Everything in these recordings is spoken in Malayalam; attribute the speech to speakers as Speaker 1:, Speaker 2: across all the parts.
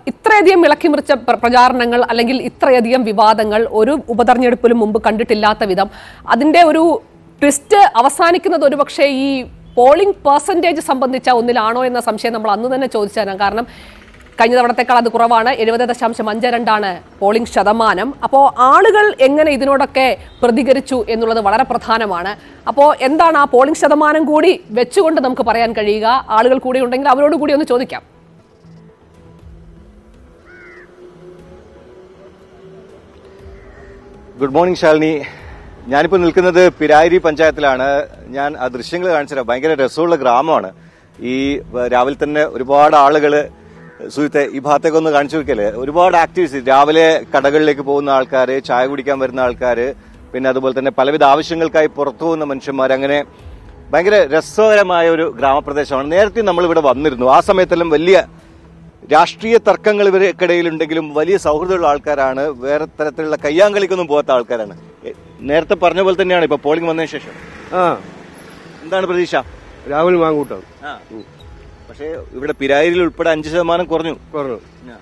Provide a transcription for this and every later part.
Speaker 1: ഇത്രയധികം ഇളക്കിമറിച്ച പ്ര- പ്രചാരണങ്ങൾ അല്ലെങ്കിൽ ഇത്രയധികം വിവാദങ്ങൾ ഒരു ഉപതെരഞ്ഞെടുപ്പിലും മുമ്പ് കണ്ടിട്ടില്ലാത്ത വിധം അതിന്റെ ഒരു ട്വിസ്റ്റ് അവസാനിക്കുന്നത് ഒരുപക്ഷെ ഈ പോളിംഗ് പെർസെന്റേജ് സംബന്ധിച്ച ഒന്നിലാണോ എന്ന സംശയം നമ്മൾ അന്ന് തന്നെ ചോദിച്ചതാണ് കാരണം കഴിഞ്ഞ തവണത്തേക്കാൾ അത് കുറവാണ് എഴുപത് ദശാംശം അഞ്ച് രണ്ടാണ് പോളിംഗ് ശതമാനം അപ്പോൾ ആളുകൾ എങ്ങനെ ഇതിനോടൊക്കെ പ്രതികരിച്ചു എന്നുള്ളത് വളരെ പ്രധാനമാണ് അപ്പോൾ എന്താണ് ആ പോളിംഗ് ശതമാനം കൂടി വെച്ചുകൊണ്ട് നമുക്ക് പറയാൻ കഴിയുക ആളുകൾ കൂടി ഉണ്ടെങ്കിൽ അവരോട് കൂടി ഒന്ന് ചോദിക്കാം
Speaker 2: ഗുഡ് മോർണിംഗ് ശാലിനി ഞാനിപ്പോൾ നിൽക്കുന്നത് പിരായിരി പഞ്ചായത്തിലാണ് ഞാൻ ആ ദൃശ്യങ്ങൾ കാണിച്ചുതരാം ഭയങ്കര രസമുള്ള ഗ്രാമമാണ് ഈ വ- രാവിലെ തന്നെ ഒരുപാട് ആളുകൾ സുഹൃത്തെ ഈ ഭാഗത്തേക്ക് ഒന്ന് കാണിച്ചു നോക്കിയല്ലേ ഒരുപാട് ആക്ടിവിറ്റീസ് രാവിലെ കടകളിലേക്ക് പോകുന്ന ആൾക്കാർ ചായ കുടിക്കാൻ വരുന്ന ആൾക്കാർ പിന്നെ അതുപോലെ തന്നെ പലവിധ ആവശ്യങ്ങൾക്കായി പുറത്തു പോകുന്ന മനുഷ്യന്മാർ അങ്ങനെ ഭയങ്കര രസകരമായ ഒരു ഗ്രാമപ്രദേശമാണ് നേരത്തെ നമ്മൾ ഇവിടെ വന്നിരുന്നു ആ സമയത്തെല്ലാം വലിയ രാഷ്ട്രീയ തർക്കങ്ങൾ ഇവർക്കിടയിലുണ്ടെങ്കിലും വലിയ സൗഹൃദമുള്ള ആൾക്കാരാണ് വേറെ തരത്തിലുള്ള കയ്യാങ്കളിക്കൊന്നും പോകാത്ത ആൾക്കാരാണ് എ, നേരത്തെ പറഞ്ഞ പോലെ തന്നെയാണ് ഇപ്പൊ പോളിംഗ് വന്നതിന് ശേഷം
Speaker 3: ആ
Speaker 2: എന്താണ് പ്രതീക്ഷ
Speaker 3: രാഹുൽ മാങ്കൂട്ടം
Speaker 2: പക്ഷേ ഇവിടെ പിരായിരിൽ ഉൾപ്പെടെ അഞ്ച് ശതമാനം കുറഞ്ഞു
Speaker 3: കുറഞ്ഞു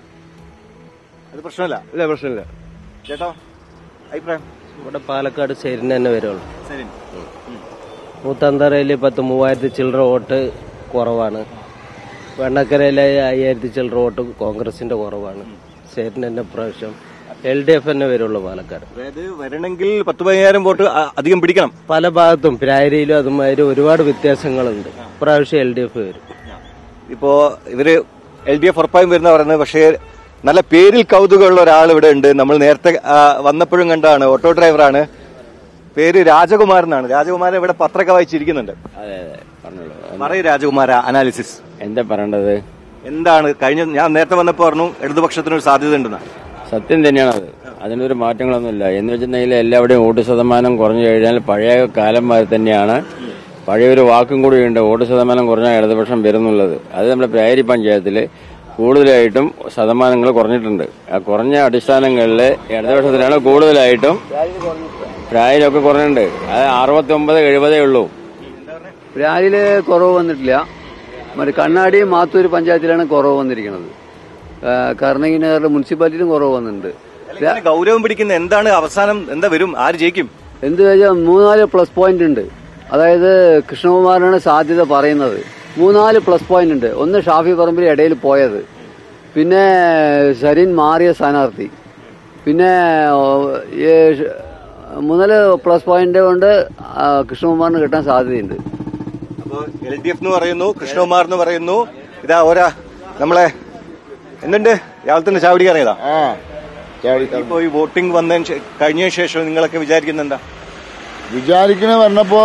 Speaker 2: അത് പ്രശ്നമല്ല
Speaker 3: ഇല്ല പ്രശ്നമില്ല
Speaker 2: ചേട്ടോ അഭിപ്രായം
Speaker 4: ഇവിടെ പാലക്കാട് സൈഡിന് തന്നെ വരുള്ളൂ
Speaker 2: ശരി
Speaker 4: മൂത്തന്തറയിൽ പത്ത് മൂവായിരത്തി ചില്ലറ വോട്ട് കുറവാണ് വെണ്ണക്കരയിലെ അയ്യായിരത്തി ചില്ലറ വോട്ട് കോൺഗ്രസിന്റെ കുറവാണ് സൈഡിന് തന്നെ പ്രാവശ്യം എൽ ഡി എഫ് തന്നെ വരുള്ളൂ പാലക്കാട്
Speaker 2: അതായത് വരണമെങ്കിൽ പത്ത് പതിനായിരം വോട്ട് അ- അധികം പിടിക്കണം
Speaker 4: പല ഭാഗത്തും പ്രായരിയിലും അതുമാതിരി ഒരുപാട് വ്യത്യാസങ്ങളുണ്ട് പ്രാവശ്യം എൽ ഡി എഫ് വരും
Speaker 2: ഇപ്പോ ഇവര് എൽ ഡി എഫ് ഉറപ്പായും വരുന്ന പറയുന്നത് പക്ഷേ നല്ല പേരിൽ കൗതുകമുള്ള ഒരാൾ ഇവിടെ ഉണ്ട് നമ്മൾ നേരത്തെ ആ, വന്നപ്പോഴും കണ്ടാണ് ഓട്ടോ ഡ്രൈവറാണ് പേര് രാജകുമാർ എന്നാണ് രാജകുമാരൻ ഇവിടെ പത്രമൊക്കെ വായിച്ചിരിക്കുന്നുണ്ട്
Speaker 5: അതെ അതെ പറഞ്ഞോളൂ
Speaker 2: പറയൂ രാജകുമാര അനാലിസിസ്
Speaker 5: എന്താ പറയേണ്ടത്
Speaker 2: എന്താണ് കഴിഞ്ഞ ഞാൻ നേരത്തെ വന്നപ്പോൾ പറഞ്ഞു ഇടതുപക്ഷത്തിനൊരു സാധ്യത ഉണ്ടെന്ന്
Speaker 5: സത്യം തന്നെയാണ് അത് അതിനൊരു മാറ്റങ്ങളൊന്നുമില്ല എന്ന് വെച്ചിട്ടുണ്ടെങ്കിൽ എല്ലാവരുടെയും വോട്ട് ശതമാനം കുറഞ്ഞു കഴിഞ്ഞാൽ പഴയ കാലം മാതിരി തന്നെയാണ് പഴയ ഒരു വാക്കും കൂടിയുണ്ട് വോട്ട് ശതമാനം കുറഞ്ഞാൽ ഇടതുപക്ഷം വരുന്നുള്ളത് അത് നമ്മുടെ പ്രായരി പഞ്ചായത്തിൽ കൂടുതലായിട്ടും ശതമാനങ്ങൾ കുറഞ്ഞിട്ടുണ്ട് ആ കുറഞ്ഞ അടിസ്ഥാനങ്ങളിൽ ഇടതുപക്ഷത്തിനാണ് കൂടുതലായിട്ടും പ്രായരിലൊക്കെ കുറഞ്ഞിട്ടുണ്ട് അത് അറുപത്തി ഒമ്പത് എഴുപതേ ഉള്ളൂ
Speaker 6: രാജില് കുറവ് വന്നിട്ടില്ല മറ്റേ കണ്ണാടി മാത്തൂർ പഞ്ചായത്തിലാണ് കുറവ് വന്നിരിക്കുന്നത് കർണകിനഗറിലെ മുനിസിപ്പാലിറ്റിയിലും കുറവ് വന്നിട്ടുണ്ട്
Speaker 2: ഇങ്ങനെ ഗൗരവം പിടിക്കുന്ന എന്താണ് അവസാനം എന്താ വരും ആര് ജയിക്കും
Speaker 6: എന്ത് വെച്ചാൽ മൂന്നാല് പ്ലസ് പോയിന്റ് ഉണ്ട് അതായത് കൃഷ്ണകുമാറിനാണ് സാധ്യത പറയുന്നത് മൂന്നാല് പ്ലസ് പോയിന്റ് ഉണ്ട് ഒന്ന് ഷാഫി പറമ്പിൽ ഇടയിൽ പോയത് പിന്നെ സരിൻ മാറിയ സ്ഥാനാർത്ഥി പിന്നെ ഓ, ഈ ഷ- മൂന്നാല് പ്ലസ് പോയിന്റ് കൊണ്ട് ആ, കൃഷ്ണകുമാറിന് കിട്ടാൻ സാധ്യതയുണ്ട്
Speaker 2: അപ്പോ എൽ ഡി എഫ് എന്ന് പറയുന്നു കൃഷ്ണകുമാർ എന്ന് പറയുന്നു ഇതാ ഒരാ നമ്മളെ എന്തുണ്ട് രാവിലെ തന്നെ ചാവടി ഇറങ്ങിയതാ ഇപ്പോ ഈ വോട്ടിംഗ് വന്നതിന് ശേ- കഴിഞ്ഞ ശേഷം നിങ്ങളൊക്കെ വിചാരിക്കുന്ന എന്താ
Speaker 7: വിചാരിക്കണ പറഞ്ഞപ്പോ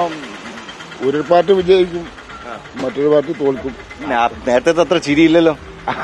Speaker 7: ഒരു പാർട്ടി വിജയിക്കും മറ്റൊരു പാർട്ടി തോൽക്കും
Speaker 2: നേ- നേരത്തെ അത്ര ചിരിയില്ലല്ലോ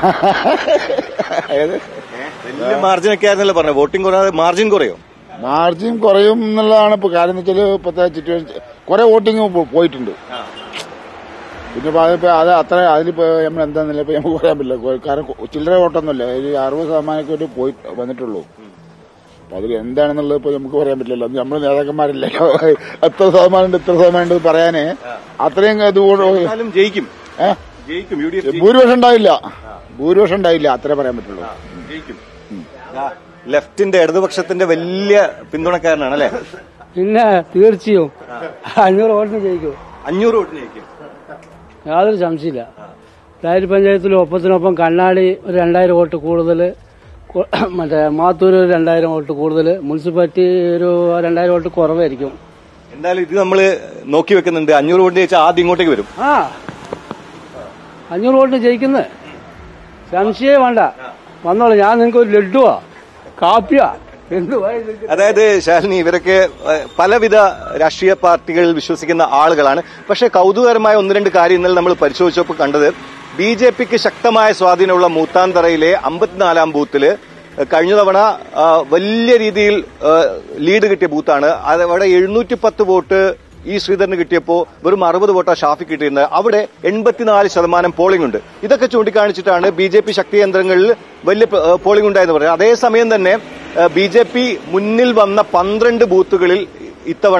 Speaker 2: വലിയ മാർജിൻ ഒക്കെ ആയിരുന്നല്ലോ പറഞ്ഞത് വോട്ടിംഗ് കുറയാതെ മാർജിൻ കുറയോ
Speaker 7: മാർജിൻ കുറയും എന്നുള്ളതാണ് ഇപ്പൊ കാര്യം എന്ന് വെച്ചാല് ഇപ്പത്തെ സിറ്റുവേഷൻ കുറെ വോട്ടിംഗ് പോയിട്ടുണ്ട് പിന്നെ ഇപ്പൊ അതിപ്പോ അത് അത്ര അതിലിപ്പോ നമ്മൾ എന്താന്നില്ല ഇപ്പൊ നമുക്ക് പറയാൻ പറ്റില്ല കൊ- കാരണം കൊ- ചില്ലറ വോട്ടൊന്നുമില്ല ഒരു അറുപത് ശതമാനമൊക്കെ ഒരു പോയി വന്നിട്ടുള്ളൂ അപ്പൊ അതിൽ എന്താണെന്നുള്ളത് ഇപ്പൊ നമുക്ക് പറയാൻ പറ്റില്ലല്ലോ നമ്മൾ നേതാക്കന്മാരില്ലല്ലോ എത്ര ശതമാനം ഉണ്ട് ഇത്ര ശതമാനം ഉണ്ട് എന്ന് പറയാനേ അത്രയും ഇത് കൊണ്ട്
Speaker 2: എന്നാലും ജയിക്കും
Speaker 7: ഏ?
Speaker 2: ജയിക്കും യു ഡി എഫ്
Speaker 7: ഭൂരിപക്ഷം ഉണ്ടായില്ല ഭൂരിപക്ഷം ഉണ്ടായില്ല അത്രേ പറയാൻ പറ്റുള്ളൂ
Speaker 2: ജയിക്കും ദാ, ലെഫ്റ്റിന്റെ ഇടതുപക്ഷത്തിന്റെ വലിയ പിന്തുണക്കാരനാണ് അല്ലെ
Speaker 8: പിന്നെ തീർച്ചയായും അഞ്ഞൂറ് വോട്ടിന് ജയിക്കും
Speaker 2: അഞ്ഞൂറ് വോട്ടിന് ജയിക്കും
Speaker 8: യാതൊരു സംശയമില്ല രാജ് പഞ്ചായത്തിൽ ഒപ്പത്തിനൊപ്പം കണ്ണാടി ഒരു രണ്ടായിരം വോട്ട് കൂടുതൽ മറ്റേ മാത്തൂർ ഒരു രണ്ടായിരം വോട്ട് കൂടുതൽ മുനിസിപ്പാലിറ്റി ഒരു രണ്ടായിരം വോട്ട് കുറവായിരിക്കും
Speaker 2: എന്തായാലും ഇത് നമ്മള് നോക്കി വെക്കുന്നുണ്ട് അഞ്ഞൂറ് വോട്ടിന് ജയിച്ചാൽ ആദ്യം ഇങ്ങോട്ടേക്ക് വരും
Speaker 8: ആ അഞ്ഞൂറ് വോട്ടിന് ജയിക്കുന്നത് സംശയമേ വേണ്ട വന്നോളൂ ഞാൻ നിങ്ങൾക്ക് ഒരു ലഡുവാ കാപ്പിയാ എന്തുവാ ഇത്?
Speaker 2: അതായത് ശാലിനി ഇവരൊക്കെ ഏഹ്, പലവിധ രാഷ്ട്രീയ പാർട്ടികളിൽ വിശ്വസിക്കുന്ന ആളുകളാണ് പക്ഷെ കൗതുകകരമായ ഒന്ന് രണ്ട് കാര്യം ഇന്നലെ നമ്മൾ പരിശോധിച്ചപ്പോൾ കണ്ടത് ബി ജെ പിക്ക് ശക്തമായ സ്വാധീനമുള്ള മൂത്താന്തറയിലെ അമ്പത്തിനാലാം ബൂത്തില് ഏഹ്, കഴിഞ്ഞ തവണ ആ, വലിയ രീതിയിൽ ഏഹ്, ലീഡ് കിട്ടിയ ബൂത്താണ് അത് അവിടെ എഴുന്നൂറ്റി പത്ത് വോട്ട് ഈ ശ്രീധരന് കിട്ടിയപ്പോൾ വെറും അറുപത് വോട്ടാ ഷാഫി കിട്ടിയിരുന്നത് അവിടെ എൺപത്തിനാല് ശതമാനം പോളിംഗ് ഉണ്ട് ഇതൊക്കെ ചൂണ്ടിക്കാണിച്ചിട്ടാണ് ബി ജെ പി ശക്തി കേന്ദ്രങ്ങളിൽ വലിയ ഏഹ്, പോളിംഗ് ഉണ്ടായെന്ന് പറയുന്നത് അതേസമയം തന്നെ ബി ജെ പി മുന്നിൽ വന്ന പന്ത്രണ്ട് ബൂത്തുകളിൽ ഇത്തവണ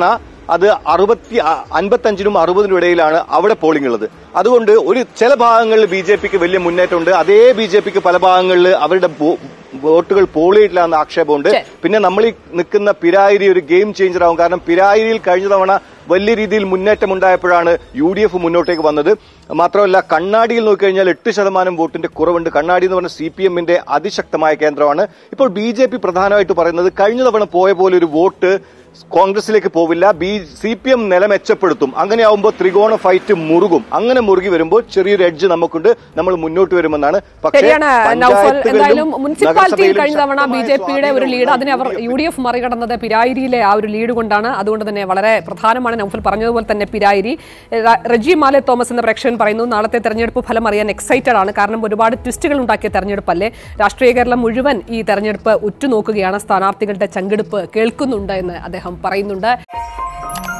Speaker 2: അത് അറുപത്തി അൻപത്തഞ്ചിനും അറുപതിനും ഇടയിലാണ് അവിടെ പോളിംഗ് ഉള്ളത് അതുകൊണ്ട് ഒരു ചില ഭാഗങ്ങളിൽ ബി ജെ പിക്ക് വലിയ മുന്നേറ്റമുണ്ട് അതേ ബി ജെ പിക്ക് പല ഭാഗങ്ങളിൽ അവരുടെ വോ- വോട്ടുകൾ പോൾ ചെയ്തിട്ടില്ല എന്ന ആക്ഷേപമുണ്ട് പിന്നെ നമ്മൾ ഈ നിൽക്കുന്ന പിരായിരി ഒരു ഗെയിം ചേഞ്ചർ ആവും കാരണം പിരായിരിയിൽ കഴിഞ്ഞ തവണ വലിയ രീതിയിൽ മുന്നേറ്റം ഉണ്ടായപ്പോഴാണ് യു ഡി എഫ് മുന്നോട്ടേക്ക് വന്നത് മാത്രമല്ല കണ്ണാടിയിൽ നോക്കിക്കഴിഞ്ഞാൽ എട്ട് ശതമാനം വോട്ടിന്റെ കുറവുണ്ട് കണ്ണാടി എന്ന് പറഞ്ഞ സി പി എമ്മിന്റെ അതിശക്തമായ കേന്ദ്രമാണ് ഇപ്പോൾ ബി ജെ പി പ്രധാനമായിട്ട് പറയുന്നത് കഴിഞ്ഞ തവണ പോയ പോലെ ഒരു വോട്ട് കോൺഗ്രസിലേക്ക് പോവില്ല ബി സി പി എം നില മെച്ചപ്പെടുത്തും അങ്ങനെയാവുമ്പോൾ ത്രികോണ ഫൈറ്റ് മുറുകും അങ്ങനെ മുറുകി വരുമ്പോൾ ചെറിയൊരു എഡ്ജ് നമുക്കുണ്ട് നമ്മൾ മുന്നോട്ട് വരുമെന്നാണ് പക്ഷേ
Speaker 1: ശരിയാണ് നൌഫൽ
Speaker 2: പഞ്ചായത്തുകളിലും
Speaker 1: എന്തായാലും മുനിസിപ്പാലിറ്റിയിൽ
Speaker 2: നഗരസഭയിലും
Speaker 1: കഴിഞ്ഞ തവണ ബി
Speaker 2: ശക്തമായ
Speaker 1: ജെ പിയുടെ ഒരു ലീഡ് അതിനെ അവർ
Speaker 2: സ്വാധീനം
Speaker 1: യു ഡി എഫ് മറികടന്നത് പിരായിരിയിലെ ആ ഒരു ലീഡ് കൊണ്ടാണ് അതുകൊണ്ട് തന്നെ വളരെ പ്രധാനമാണ് നൌഫൽ പറഞ്ഞതുപോലെ തന്നെ പിരായിരി ര- റജി മാലെ തോമസ് എന്ന പ്രേക്ഷകൻ പറയുന്നു നാളത്തെ തെരഞ്ഞെടുപ്പ് ഫലം അറിയാൻ എക്സൈറ്റഡ് ആണ് കാരണം ഒരുപാട് ട്വിസ്റ്റുകൾ ഉണ്ടാക്കിയ തെരഞ്ഞെടുപ്പല്ലേ രാഷ്ട്രീയ കേരളം മുഴുവൻ ഈ തെരഞ്ഞെടുപ്പ് ഉറ്റുനോക്കുകയാണ് സ്ഥാനാർത്ഥികളുടെ ചങ്കെടുപ്പ് കേൾക്കുന്നുണ്ട് എന്ന് അദ്ദേഹം പറയുന്നുണ്ട്